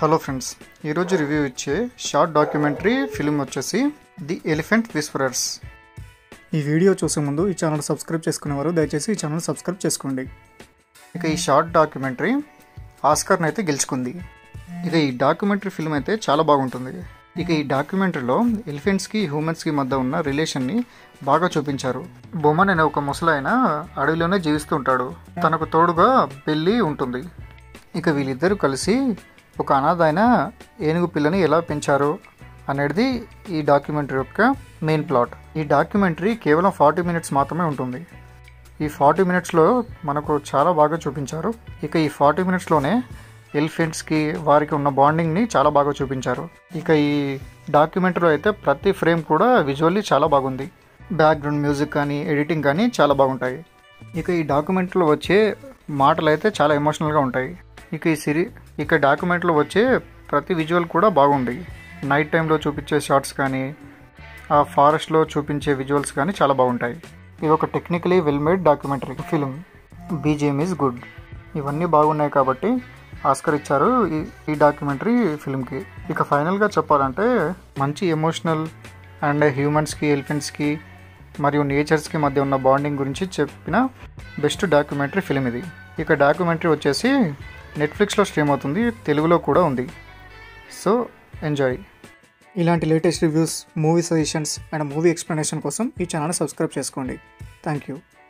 hello friends ఈరోజు review ఇచ్చే short documentary film వచ్చేసి ది ఎలిఫెంట్ విస్పరర్స్ ఈ వీడియో చూసే ముందు ఈ ఛానల్ సబ్స్క్రైబ్ చేసుకునేవారు దయచేసి ఈ ఛానల్ సబ్స్క్రైబ్ చేసుకోండి ఇక ఈ షార్ట్ డాక్యుమెంటరీ ఆస్కర్ని అయితే గెలుచుకుంది ఇక ఈ డాక్యుమెంటరీ ఫిల్మ్ అయితే చాలా బాగుంటుంది ఇక ఈ డాక్యుమెంటరీలో ఎలిఫెంట్స్కి హ్యూమన్స్కి మధ్య ఉన్న రిలేషన్ని బాగా చూపించారు బొమ్మన్ అనే ఒక ముసలాయన అడవిలోనే జీవిస్తూ ఉంటాడు తనకు తోడుగా పెళ్ళి ఉంటుంది ఇక వీళ్ళిద్దరూ కలిసి ఒక అనాథ అయిన ఏనుగు పిల్లని ఎలా పెంచారు అనేది ఈ డాక్యుమెంటరీ యొక్క మెయిన్ ప్లాట్ ఈ డాక్యుమెంటరీ కేవలం ఫార్టీ మినిట్స్ మాత్రమే ఉంటుంది ఈ ఫార్టీ మినిట్స్లో మనకు చాలా బాగా చూపించారు ఇక ఈ ఫార్టీ మినిట్స్లోనే ఎలిఫెంట్స్కి వారికి ఉన్న బాండింగ్ని చాలా బాగా చూపించారు ఇక ఈ డాక్యుమెంటరీలో అయితే ప్రతి ఫ్రేమ్ కూడా విజువల్లీ చాలా బాగుంది బ్యాక్గ్రౌండ్ మ్యూజిక్ కానీ ఎడిటింగ్ కానీ చాలా బాగుంటాయి ఇక ఈ డాక్యుమెంటరీలో వచ్చే మాటలు అయితే చాలా ఎమోషనల్గా ఉంటాయి ఇక ఈ సిరీ ఇక డాక్యుమెంట్లో వచ్చే ప్రతి విజువల్ కూడా బాగుంది నైట్ టైంలో చూపించే షార్ట్స్ కానీ ఆ ఫారెస్ట్లో చూపించే విజువల్స్ కానీ చాలా బాగుంటాయి ఇది ఒక technically well made documentary film BGM is good ఇవన్నీ బాగున్నాయి కాబట్టి ఆస్కర్ ఇచ్చారు ఈ ఈ డాక్యుమెంటరీ ఫిల్మ్కి ఇక ఫైనల్గా చెప్పాలంటే మంచి ఎమోషనల్ అండ్ హ్యూమన్స్కి ఎలిఫెంట్స్కి మరియు నేచర్స్కి మధ్య ఉన్న బాండింగ్ గురించి చెప్పిన బెస్ట్ డాక్యుమెంటరీ ఫిలిం ఇది ఇక డాక్యుమెంటరీ వచ్చేసి నెట్ఫ్లిక్స్లో స్ట్రీమ్ అవుతుంది తెలుగులో కూడా ఉంది సో ఎంజాయ్ ఇలాంటి latest reviews movie suggestions and movie explanation కోసం ఈ ఛానల్ సబ్స్క్రైబ్ చేసుకోండి థ్యాంక్ యూ